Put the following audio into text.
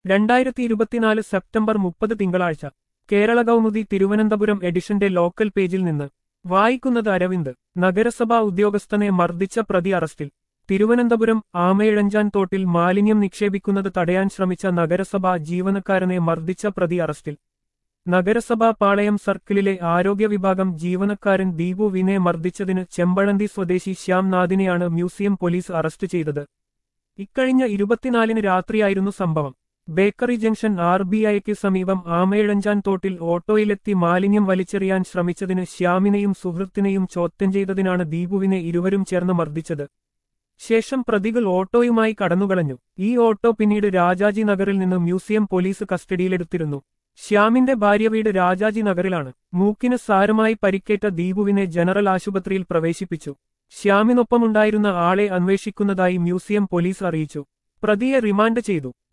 രണ്ടായിരത്തി ഇരുപത്തിനാല് സെപ്റ്റംബർ മുപ്പത് തിങ്കളാഴ്ച കേരള കൗമുദി തിരുവനന്തപുരം എഡിഷന്റെ ലോക്കൽ പേജിൽ നിന്ന് വായിക്കുന്നത് അരവിന്ദ് നഗരസഭാ ഉദ്യോഗസ്ഥനെ മർദ്ദിച്ച പ്രതി അറസ്റ്റിൽ തിരുവനന്തപുരം ആമയിഴഞ്ചാൻ തോട്ടിൽ മാലിന്യം നിക്ഷേപിക്കുന്നത് തടയാൻ ശ്രമിച്ച നഗരസഭാ ജീവനക്കാരനെ മർദ്ദിച്ച പ്രതി അറസ്റ്റിൽ നഗരസഭാ പാളയം സർക്കിളിലെ ആരോഗ്യ വിഭാഗം ജീവനക്കാരൻ ദീപു വിനെ മർദ്ദിച്ചതിന് ചെമ്പഴന്തി സ്വദേശി ശ്യാം നാഥിനെയാണ് മ്യൂസിയം പോലീസ് അറസ്റ്റ് ചെയ്തത് ഇക്കഴിഞ്ഞ ഇരുപത്തിനാലിന് രാത്രിയായിരുന്നു സംഭവം ബേക്കറി ജംഗ്ഷൻ ആർ ബി ഐക്ക് സമീപം ആമയിഴഞ്ചാൻ തോട്ടിൽ ഓട്ടോയിലെത്തി മാലിന്യം വലിച്ചെറിയാൻ ശ്രമിച്ചതിന് ശ്യാമിനെയും സുഹൃത്തിനെയും ചോദ്യം ചെയ്തതിനാണ് ദീപുവിനെ ഇരുവരും ചേർന്ന് മർദ്ദിച്ചത് ശേഷം പ്രതികൾ ഓട്ടോയുമായി കടന്നുകളഞ്ഞു ഈ ഓട്ടോ പിന്നീട് രാജാജി നഗറിൽ നിന്ന് മ്യൂസിയം പോലീസ് കസ്റ്റഡിയിലെടുത്തിരുന്നു ശ്യാമിന്റെ ഭാര്യ വീട് രാജാജി നഗറിലാണ് മൂക്കിന് സാരമായി പരിക്കേറ്റ ദീപുവിനെ ജനറൽ ആശുപത്രിയിൽ പ്രവേശിപ്പിച്ചു ശ്യാമിനൊപ്പമുണ്ടായിരുന്ന ആളെ അന്വേഷിക്കുന്നതായി മ്യൂസിയം പോലീസ് അറിയിച്ചു പ്രതിയെ റിമാൻഡ് ചെയ്തു